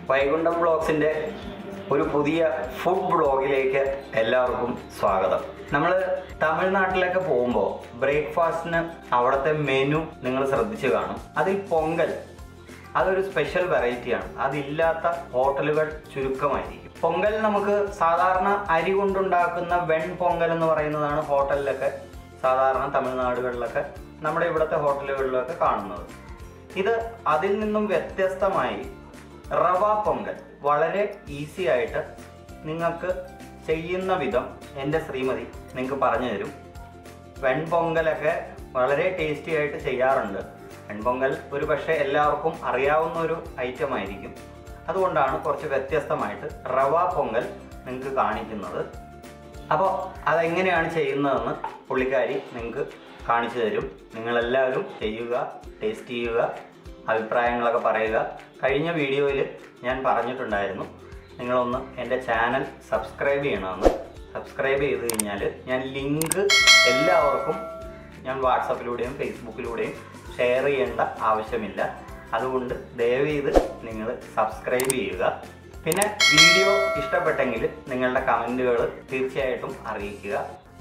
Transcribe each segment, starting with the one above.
വൈകുണ്ഠം ബ്ലോഗ്സിൻ്റെ ഒരു പുതിയ ഫുഡ് ബ്ലോഗിലേക്ക് എല്ലാവർക്കും സ്വാഗതം നമ്മൾ തമിഴ്നാട്ടിലൊക്കെ പോകുമ്പോൾ ബ്രേക്ക്ഫാസ്റ്റിന് അവിടുത്തെ മെനു നിങ്ങൾ ശ്രദ്ധിച്ചു കാണും അതിൽ പൊങ്കൽ അതൊരു സ്പെഷ്യൽ വെറൈറ്റിയാണ് അതില്ലാത്ത ഹോട്ടലുകൾ ചുരുക്കമായിരിക്കും പൊങ്കൽ നമുക്ക് സാധാരണ അരി കൊണ്ടുണ്ടാക്കുന്ന വെൺ പൊങ്കൽ എന്ന് പറയുന്നതാണ് ഹോട്ടലിലൊക്കെ സാധാരണ തമിഴ്നാടുകളിലൊക്കെ നമ്മുടെ ഇവിടുത്തെ ഹോട്ടലുകളിലൊക്കെ കാണുന്നത് ഇത് അതിൽ നിന്നും വ്യത്യസ്തമായി റവ പൊങ്കൽ വളരെ ഈസി ആയിട്ട് നിങ്ങൾക്ക് ചെയ്യുന്ന വിധം എൻ്റെ ശ്രീമതി നിങ്ങൾക്ക് പറഞ്ഞു തരും വെൺപൊങ്കലൊക്കെ വളരെ ടേസ്റ്റി ആയിട്ട് ചെയ്യാറുണ്ട് വെൺപൊങ്കൽ ഒരു പക്ഷേ എല്ലാവർക്കും അറിയാവുന്ന ഒരു ഐറ്റം ആയിരിക്കും അതുകൊണ്ടാണ് കുറച്ച് വ്യത്യസ്തമായിട്ട് റവ പൊങ്കൽ നിങ്ങൾക്ക് കാണിക്കുന്നത് അപ്പോൾ അതെങ്ങനെയാണ് ചെയ്യുന്നതെന്ന് പുള്ളിക്കാരി നിങ്ങൾക്ക് കാണിച്ചു തരും നിങ്ങളെല്ലാവരും ചെയ്യുക ടേസ്റ്റ് ചെയ്യുക അഭിപ്രായങ്ങളൊക്കെ പറയുക കഴിഞ്ഞ വീഡിയോയിൽ ഞാൻ പറഞ്ഞിട്ടുണ്ടായിരുന്നു നിങ്ങളൊന്ന് എൻ്റെ ചാനൽ സബ്സ്ക്രൈബ് ചെയ്യണമെന്ന് സബ്സ്ക്രൈബ് ചെയ്ത് കഴിഞ്ഞാൽ ഞാൻ ലിങ്ക് എല്ലാവർക്കും ഞാൻ വാട്സപ്പിലൂടെയും ഫേസ്ബുക്കിലൂടെയും ഷെയർ ചെയ്യേണ്ട ആവശ്യമില്ല അതുകൊണ്ട് ദയവേത് നിങ്ങൾ സബ്സ്ക്രൈബ് ചെയ്യുക പിന്നെ വീഡിയോ ഇഷ്ടപ്പെട്ടെങ്കിൽ നിങ്ങളുടെ കമൻറ്റുകൾ തീർച്ചയായിട്ടും അറിയിക്കുക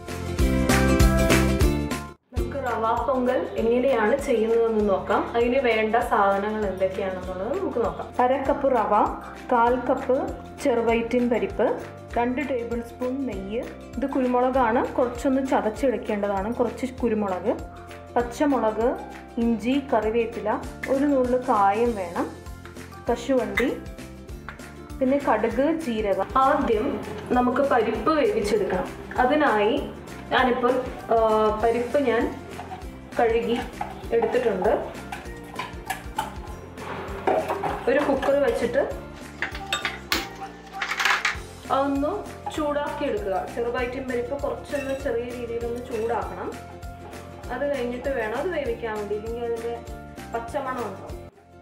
നമുക്ക് റവ പൊങ്കൽ എങ്ങനെയാണ് ചെയ്യുന്നതെന്ന് നോക്കാം അതിന് വേണ്ട സാധനങ്ങൾ എന്തൊക്കെയാണെന്നുള്ളത് നമുക്ക് നോക്കാം അര കപ്പ് റവ കാൽ കപ്പ് ചെറുവൈറ്റിൻ പരിപ്പ് രണ്ട് ടേബിൾ സ്പൂൺ നെയ്യ് ഇത് കുരുമുളകാണ് കുറച്ചൊന്ന് ചതച്ചെടുക്കേണ്ടതാണ് കുറച്ച് കുരുമുളക് പച്ചമുളക് ഇഞ്ചി കറിവേപ്പില ഒരു നുള്ളു കായം വേണം കശുവണ്ടി പിന്നെ കടുക് ജീരകം ആദ്യം നമുക്ക് പരിപ്പ് വേവിച്ചെടുക്കണം അതിനായി ഞാനിപ്പോൾ ആ, പരിപ്പ് ഞാൻ കഴുകി എടുത്തിട്ടുണ്ട് ഒരു കുക്കർ വെച്ചിട്ട് അതൊന്ന് ചൂടാക്കി എടുക്കുക ചെറുതായിട്ടും പരിപ്പ് കുറച്ചൊന്ന് ചെറിയ രീതിയിലൊന്ന് ചൂടാക്കണം അത് കഴിഞ്ഞിട്ട് വേണം അത് വേവിക്കാൻ വേണ്ടി ഇല്ലെങ്കിൽ അതിൻ്റെ പച്ചമണം ഉണ്ടാവും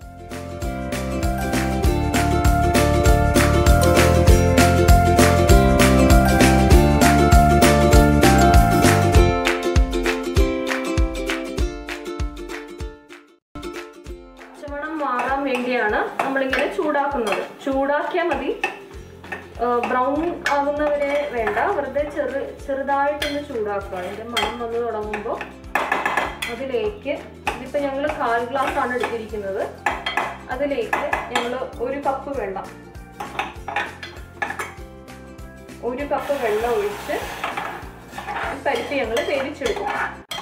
പച്ചമണം മാറാൻ വേണ്ടിയാണ് നമ്മളിങ്ങനെ ചൂടാക്കുന്നത് ചൂടാക്കിയാൽ മതി ബ്രൗൺ ആകുന്നവരെ വേണ്ട വെറുതെ ചെറു ചെറുതായിട്ടൊന്ന് ചൂടാക്കുക അതിൻ്റെ മണം വന്ന് തുടങ്ങുമ്പോൾ അതിലേക്ക് ഇതിപ്പോൾ ഞങ്ങൾ കാൽ ഗ്ലാസ് ആണ് എടുത്തിരിക്കുന്നത് അതിലേക്ക് ഞങ്ങൾ ഒരു കപ്പ് വെള്ളം ഒരു കപ്പ് വെള്ളം ഒഴിച്ച് ഈ പരിപ്പ് ഞങ്ങൾ വേവിച്ചെടുക്കും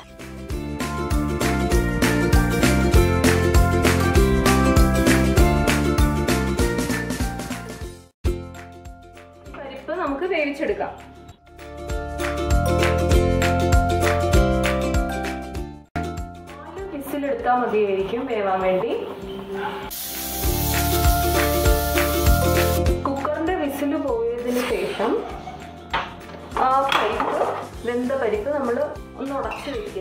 പരിപ്പ് നമുക്ക് വേവിച്ചെടുക്കാം നാല് വിസിലെടുത്താൽ മതിയായിരിക്കും വേവാൻ വേണ്ടി കുക്കറിന്റെ വിസിൽ പോയതിന് ശേഷം ആ പരിപ്പ് വെന്ത പരിപ്പ് നമ്മൾ ഒന്ന് ഉടച്ചു വെക്കുക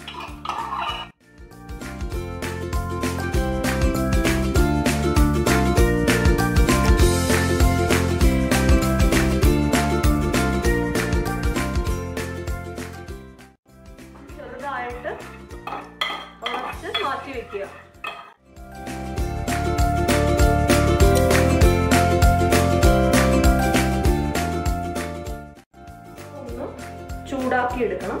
ചെറുതായിട്ട് ഉടച്ച് മാറ്റി വെക്കുക ഒന്ന് ചൂടാക്കി എടുക്കണം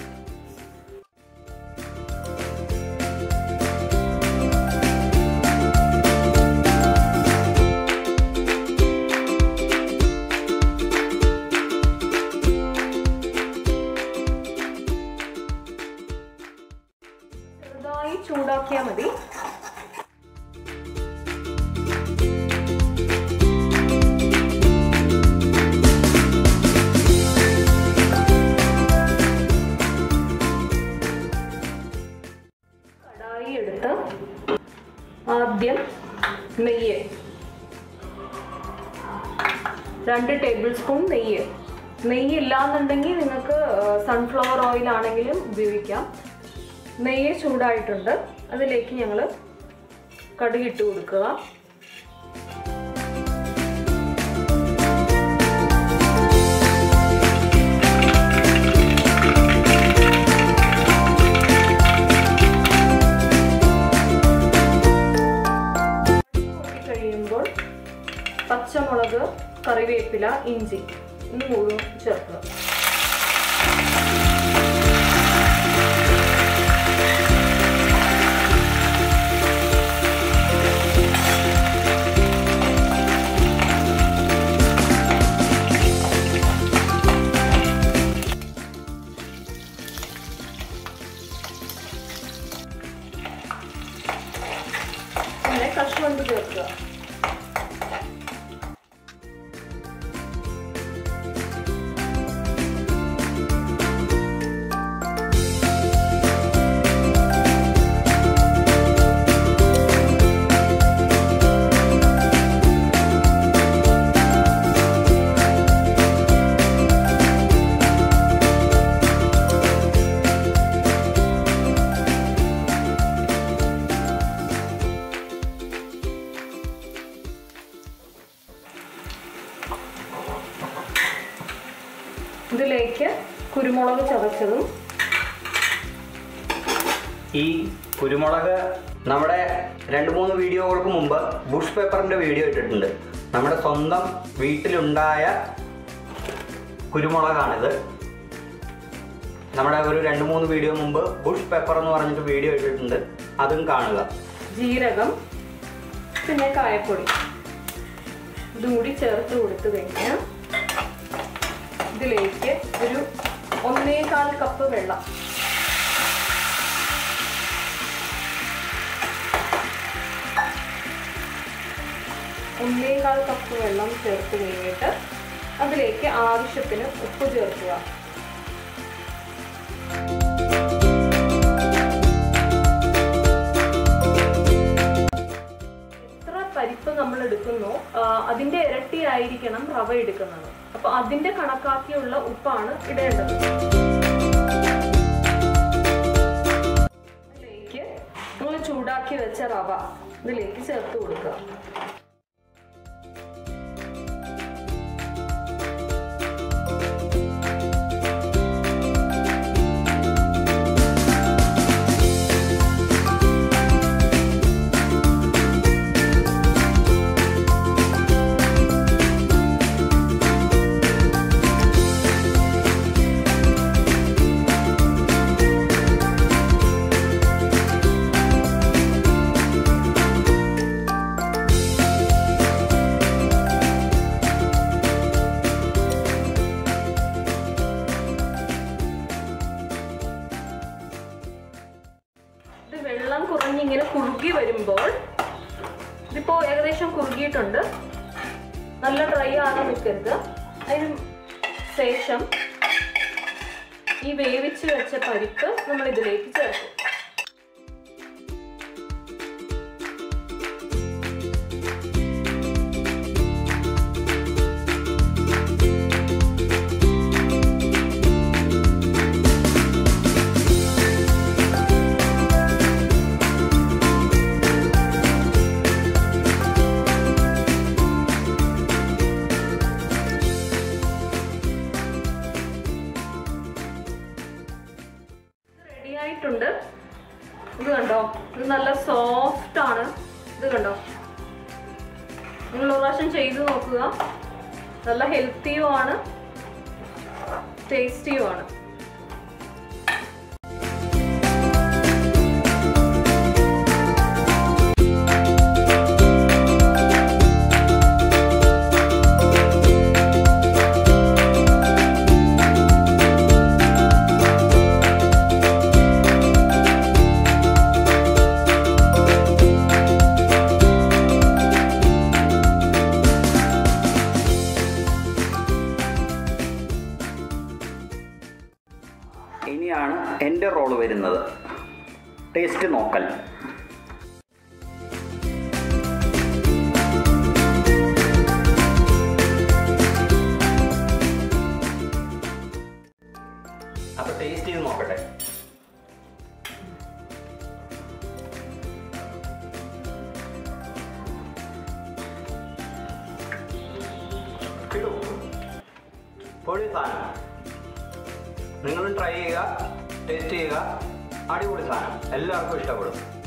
ചെറുതായി ചൂടാക്കിയാൽ മതി കടായി എടുത്ത് ആദ്യം നെയ്യ് രണ്ട് ടേബിൾ സ്പൂൺ നെയ്യ് നെയ്യ് ഇല്ലാന്നുണ്ടെങ്കിൽ നിങ്ങൾക്ക് സൺഫ്ലവർ ഓയിൽ ആണെങ്കിലും ഉപയോഗിക്കാം നെയ്യ് ചൂടായിട്ടുണ്ട് അതിലേക്ക് ഞങ്ങൾ കടുകിട്ട് കൊടുക്കുക കഴിയുമ്പോൾ പച്ചമുളക് കറിവേപ്പില ഇഞ്ചി ഇത് മുഴുവൻ ചേർക്കുക അങ്ങനെ കഷ്മന്ത് ചേർക്കുക ഇതിലേക്ക് കുരുമുളക് ചതച്ചതും ഈ കുരുമുളക് നമ്മുടെ രണ്ട് മൂന്ന് വീഡിയോകൾക്ക് മുമ്പ് ബുഷ് പേപ്പറിന്റെ വീഡിയോ ഇട്ടിട്ടുണ്ട് നമ്മുടെ സ്വന്തം വീട്ടിലുണ്ടായ കുരുമുളകാണിത് നമ്മുടെ ഒരു രണ്ട് മൂന്ന് വീഡിയോ മുമ്പ് ബുഷ് പേപ്പർ എന്ന് പറഞ്ഞിട്ട് വീഡിയോ ഇട്ടിട്ടുണ്ട് അതും കാണുക ജീരകം പിന്നെ കായപ്പൊടി ഇതും കൂടി ചേർത്ത് കൊടുത്തു കഴിഞ്ഞാൽ ഇതിലേക്ക് ഒരു ഒന്നേകാൽ കപ്പ് വെള്ളം ഒന്നേകാൽ കപ്പ് വെള്ളം ചേർത്ത് കഴിഞ്ഞിട്ട് അതിലേക്ക് ആവശ്യത്തിന് ഉപ്പ് ചേർക്കുക എത്ര പരിപ്പ് നമ്മൾ എടുക്കുന്നോ ആ, അതിന്റെ ഇരട്ടി ആയിരിക്കണം റവ എടുക്കുന്നത് അപ്പൊ അതിന്റെ കണക്കാക്കിയുള്ള ഉപ്പാണ് ഇടേണ്ടത് ഇതിലേക്ക് നമ്മൾ ചൂടാക്കി വെച്ച റവ ഇതിലേക്ക് ചേർത്ത് കൊടുക്കുക ഇത് വെള്ളം കുറഞ്ഞിങ്ങനെ കുറുകി വരുമ്പോൾ ഇതിപ്പോ ഏകദേശം കുറുകിയിട്ടുണ്ട് നല്ല ഡ്രൈ ആകാൻ നിൽക്കരുത് അതിന് ശേഷം ഈ വേവിച്ച് വെച്ച പരിപ്പ് നമ്മൾ ഇതിലേക്ക് ചേർക്കും റെഡി ആയിട്ടുണ്ട് ഇത് കണ്ടോ ഇത് നല്ല സോഫ്റ്റ് ആണ് ഇത് കണ്ടോ നിങ്ങൾ ഒരു പ്രാവശ്യം ചെയ്ത് നോക്കുക നല്ല ഹെൽത്തിയും ആണ് ടേസ്റ്റിയും ആണ് ഇനിയാണ് എൻ്റെ റോള് വരുന്നത് ടേസ്റ്റ് നോക്കൽ അപ്പൊ ടേസ്റ്റ് ചെയ്ത് നോക്കട്ടെ കിടു. പൊളി സാധനം നിങ്ങളും ട്രൈ ചെയ്യുക ടേസ്റ്റ് ചെയ്യുക അടിപൊളി സാധനം എല്ലാവർക്കും ഇഷ്ടപ്പെടും